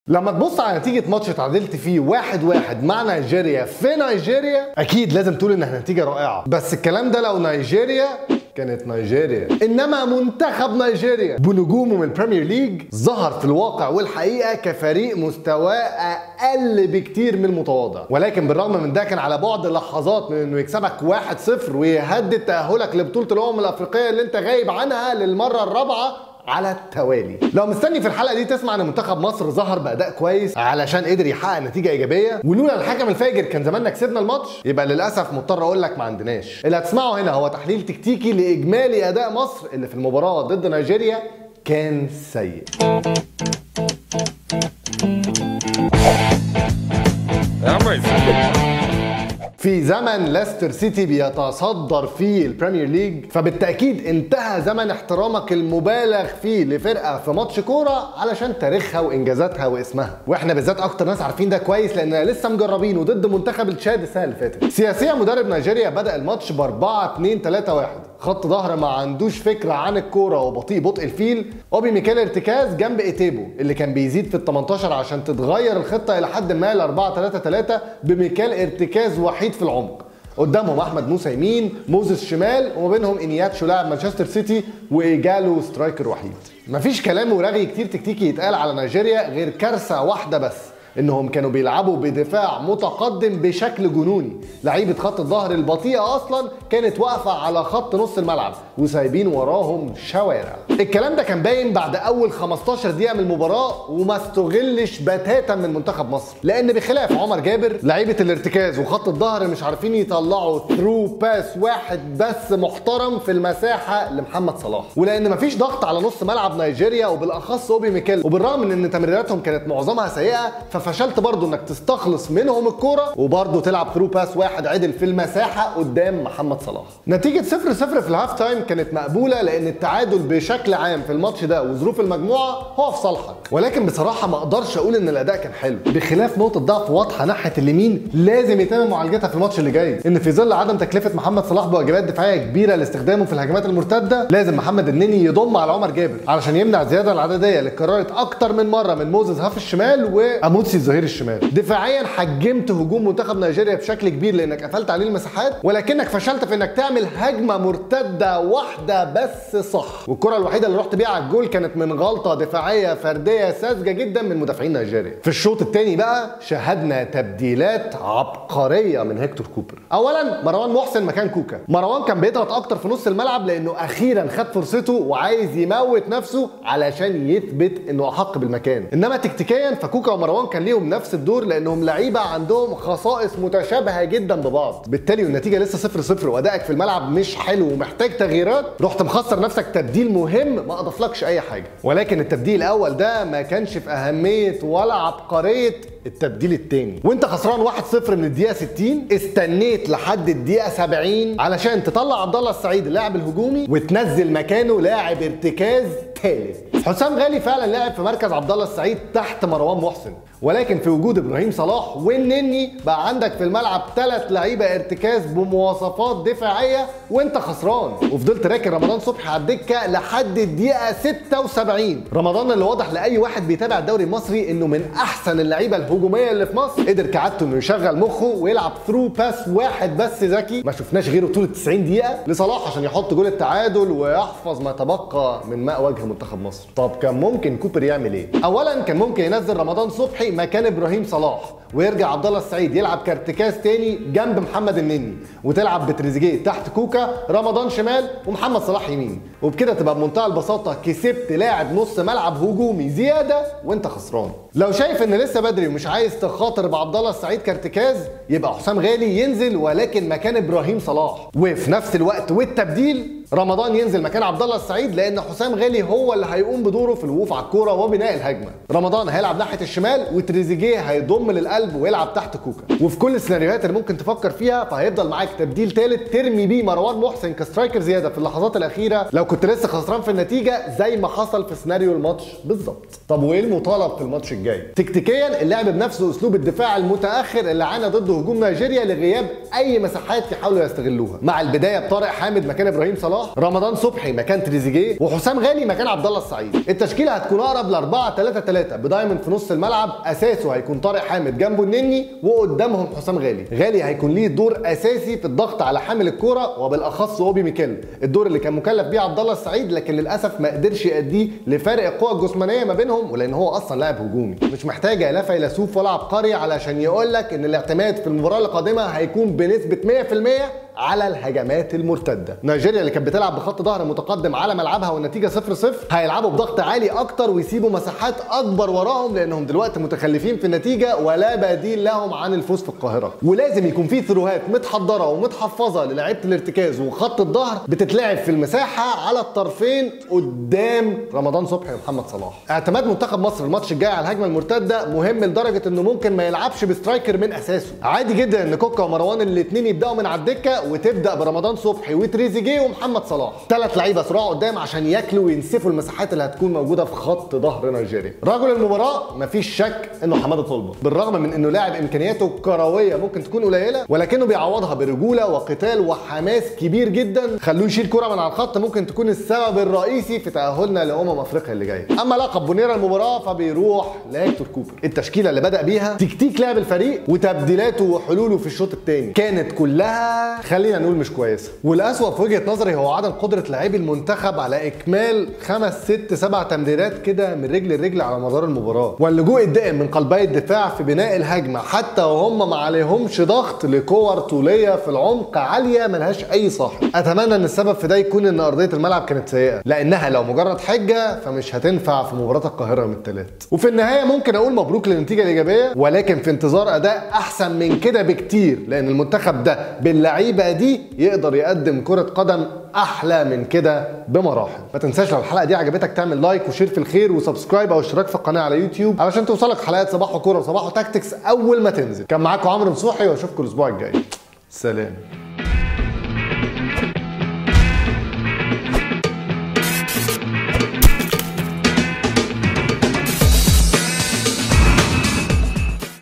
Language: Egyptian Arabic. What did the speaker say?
لما تبص على نتيجه ماتش اتعادلت فيه واحد واحد مع نيجيريا في نيجيريا اكيد لازم تقول انها نتيجه رائعه بس الكلام ده لو نيجيريا كانت نيجيريا انما منتخب نيجيريا بنجومه من البريمير ليج ظهر في الواقع والحقيقه كفريق مستواه اقل بكتير من المتواضع ولكن بالرغم من ده كان على بعد لحظات من انه يكسبك 1-0 ويهدد تاهلك لبطوله الامم الافريقيه اللي انت غايب عنها للمره الرابعه على التوالي لو مستني في الحلقه دي تسمع ان منتخب مصر ظهر باداء كويس علشان قدر يحقق نتيجه ايجابيه ولولا الحكم الفاجر كان زماننا كسبنا الماتش يبقى للاسف مضطر اقول لك ما عندناش اللي هتسمعه هنا هو تحليل تكتيكي لاجمالي اداء مصر اللي في المباراه ضد نيجيريا كان سيء يا عم عايز في زمن ليستر سيتي بيتصدر فيه البريمير ليج فبالتاكيد انتهى زمن احترامك المبالغ فيه لفرقه في ماتش كوره علشان تاريخها وانجازاتها واسمها واحنا بالذات اكتر ناس عارفين ده كويس لاننا لسه مجربينه ضد منتخب التشاد السنه اللي فاتت سياسيا مدرب نيجيريا بدا الماتش ب 4 2 3 1 خط ظهر ما عندوش فكره عن الكوره وبطيء بطء الفيل اوبي ميكيل ارتكاز جنب ايتيبو اللي كان بيزيد في ال 18 عشان تتغير الخطه الى حد ما ل 4 3 3 بميكيل ارتكاز وحيد في العمق قدامهم احمد موسى يمين موزس شمال وما بينهم انياتشو لاعب مانشستر سيتي وايجالو سترايكر وحيد مفيش كلام ورغي كتير تكتيكي يتقال على نيجيريا غير كارثه واحده بس انهم كانوا بيلعبوا بدفاع متقدم بشكل جنوني لعيبه خط الظهر البطيئه اصلا كانت واقفه على خط نص الملعب وسايبين وراهم شوارع الكلام ده كان باين بعد اول 15 دقيقه من المباراه وما استغلش بتاتا من منتخب مصر لان بخلاف عمر جابر لعيبه الارتكاز وخط الظهر مش عارفين يطلعوا ثرو باس واحد بس محترم في المساحه لمحمد صلاح ولان مفيش ضغط على نص ملعب نيجيريا وبالاخص اوبي ميكيل وبالرغم من ان تمريراتهم كانت معظمها سيئه ففشلت برضو انك تستخلص منهم الكوره وبرضو تلعب ثرو باس واحد عدل في المساحه قدام محمد صلاح نتيجه 0 0 في الهاف تايم كانت مقبوله لان التعادل بشكل عام في الماتش ده وظروف المجموعه هو في صالحك ولكن بصراحه ما اقدرش اقول ان الاداء كان حلو بخلاف نقطه ضعف واضحه ناحيه اليمين لازم يتم معالجتها في الماتش اللي جاي ان في ظل عدم تكلفه محمد صلاح بواجبات دفاعيه كبيره لاستخدامه في الهجمات المرتده لازم محمد النني يضم على عمر جابر علشان يمنع الزياده العدديه اللي اتكررت اكتر من مره من موزز هاف الشمال واموتسي الظهير الشمال دفاعيا حجمت هجوم منتخب نيجيريا بشكل كبير لانك قفلت عليه المساحات ولكنك فشلت في انك تعمل هجمه مرتده واحده بس صح والكره الوحيده اللي رحت بيها على الجول كانت من غلطه دفاعيه فرديه ساذجه جدا من مدافعين نيجيريا في الشوط الثاني بقى شاهدنا تبديلات عبقريه من هيكتور كوبر اولا مروان محسن مكان كوكا مروان كان بيضغط اكتر في نص الملعب لانه اخيرا خد فرصته وعايز يموت نفسه علشان يثبت انه احق بالمكان انما تكتيكيا فكوكا ومروان كان ليهم نفس الدور لانهم لعيبه عندهم خصائص متشابهه جدا ببعض بالتالي والنتيجه لسه 0 0 وادائك في الملعب مش حلو ومحتاج تغييرات رحت مخسر نفسك تبديل مهم ما اضافلكش اي حاجه ولكن التبديل الاول ده ما كانش في اهميه ولا عبقريه التبديل الثاني وانت خسران 1-0 من الدقيقه 60 استنيت لحد الدقيقه 70 علشان تطلع عبد الله السعيد اللاعب الهجومي وتنزل مكانه لاعب ارتكاز ثالث حسام غالي فعلا لعب في مركز عبد الله السعيد تحت مروان محسن ولكن في وجود ابراهيم صلاح والنني بقى عندك في الملعب ثلاث لعيبه ارتكاز بمواصفات دفاعيه وانت خسران وفضلت راكن رمضان صبحي على الدكه لحد الدقيقه 76 رمضان اللي واضح لاي واحد بيتابع الدوري المصري انه من احسن اللعيبه الهجوميه اللي في مصر قدر كعادته انه يشغل مخه ويلعب ثرو باس واحد بس ذكي ما شفناش غيره طول ال 90 دقيقه لصلاح عشان يحط جول التعادل ويحفظ ما تبقى من ماء وجه منتخب مصر طب كان ممكن كوبر يعمل ايه اولا كان ممكن ينزل رمضان صبحي مكان ابراهيم صلاح ويرجع عبد الله السعيد يلعب كارتكاز تاني جنب محمد النني وتلعب بتريزيجيه تحت كوكا رمضان شمال ومحمد صلاح يمين وبكده تبقى بمنتهى البساطه كسبت لاعب نص ملعب هجومي زياده وانت خسران لو شايف ان لسه بدري ومش عايز تخاطر بعبد الله السعيد كارتكاز يبقى حسام غالي ينزل ولكن مكان ابراهيم صلاح وفي نفس الوقت والتبديل رمضان ينزل مكان عبد الله السعيد لان حسام غالي هو اللي هيقوم بدوره في الوقوف على الكوره وبناء الهجمه رمضان هيلعب ناحيه الشمال وتريزيجيه هيضم للقلب القلب ويلعب تحت كوكا وفي كل السيناريوهات اللي ممكن تفكر فيها فهيفضل معاك تبديل ثالث ترمي بيه مروان محسن كسترايكر زياده في اللحظات الاخيره لو كنت لسه خسران في النتيجه زي ما حصل في سيناريو الماتش بالظبط طب وايه المطالب في الماتش الجاي تكتيكيا اللعب بنفس اسلوب الدفاع المتاخر اللي عانى ضد هجوم نيجيريا لغياب اي مساحات يحاولوا يستغلوها مع البدايه بطارق حامد مكان ابراهيم صلاح رمضان صبحي مكان تريزيجيه وحسام غالي مكان عبد الله السعيد التشكيله هتكون اقرب ل 4 3 3 بدايموند في نص الملعب اساسه هيكون طارق حامد جنبه النني وقدامهم حسام غالي غالي هيكون ليه دور اساسي في الضغط على حامل الكوره وبالاخص اوبي ميكيل الدور اللي كان مكلف بيه عبد الله السعيد لكن للاسف ما قدرش يأديه لفرق القوى الجسمانيه ما بينهم ولان هو اصلا لاعب هجومي مش محتاج لا فيلسوف ولا عبقري علشان يقول لك ان الاعتماد في المباراه القادمه هيكون بنسبه 100% على الهجمات المرتده نيجيريا اللي كانت بتلعب بخط ظهر متقدم على ملعبها والنتيجه 0 0 هيلعبوا بضغط عالي اكتر ويسيبوا مساحات اكبر وراهم لانهم دلوقتي متخلفين في النتيجه ولا بديل لهم عن الفوز في القاهره ولازم يكون في ثروهات متحضره ومتحفظه للاعيبه الارتكاز وخط الظهر بتتلعب في المساحه على الطرفين قدام رمضان صبحي ومحمد صلاح اعتماد منتخب مصر الماتش الجاي على الهجمه المرتده مهم لدرجه انه ممكن ما يلعبش بسترايكر من اساسه عادي جدا ان كوكا ومروان الاثنين يبداوا من على الدكه وتبدا برمضان صبحي وتريزيجيه ومحمد صلاح ثلاث لعيبه صراع قدام عشان ياكلوا وينسفوا المساحات اللي هتكون موجوده في خط ظهر نيجيريا رجل المباراه مفيش شك انه حماده طلبه بالرغم من انه لاعب امكانياته الكرويه ممكن تكون قليله ولكنه بيعوضها برجوله وقتال وحماس كبير جدا خلوه يشيل كره من على الخط ممكن تكون السبب الرئيسي في تاهلنا لامم افريقيا اللي جايه اما لقب بونيرا المباراه فبيروح لهيكتور كوبر التشكيله اللي بدا بيها تكتيك لعب الفريق وتبديلاته وحلوله في الشوط الثاني كانت كلها خلينا نقول مش كويسه والاسوأ في وجهه نظري هو عدم قدره لاعبي المنتخب على اكمال خمس ست سبع تمريرات كده من رجل لرجل على مدار المباراه واللجوء الدائم من قلبي الدفاع في بناء الهجمه حتى وهم ما عليهمش ضغط لكور طوليه في العمق عاليه ملهاش اي صاحب اتمنى ان السبب في ده يكون ان ارضيه الملعب كانت سيئه لانها لو مجرد حجه فمش هتنفع في مباراه القاهره من الثلاث وفي النهايه ممكن اقول مبروك للنتيجه الايجابيه ولكن في انتظار اداء احسن من كده بكتير لان المنتخب ده باللعيبه دي يقدر يقدم كره قدم احلى من كده بمراحل ما تنساش لو الحلقه دي عجبتك تعمل لايك وشير في الخير وسبسكرايب او اشتراك في القناه على يوتيوب علشان توصلك حلقات صباح كوره وصباح تاكتكس اول ما تنزل كان معاكم عمرو نصوحي واشوفكم الاسبوع الجاي سلام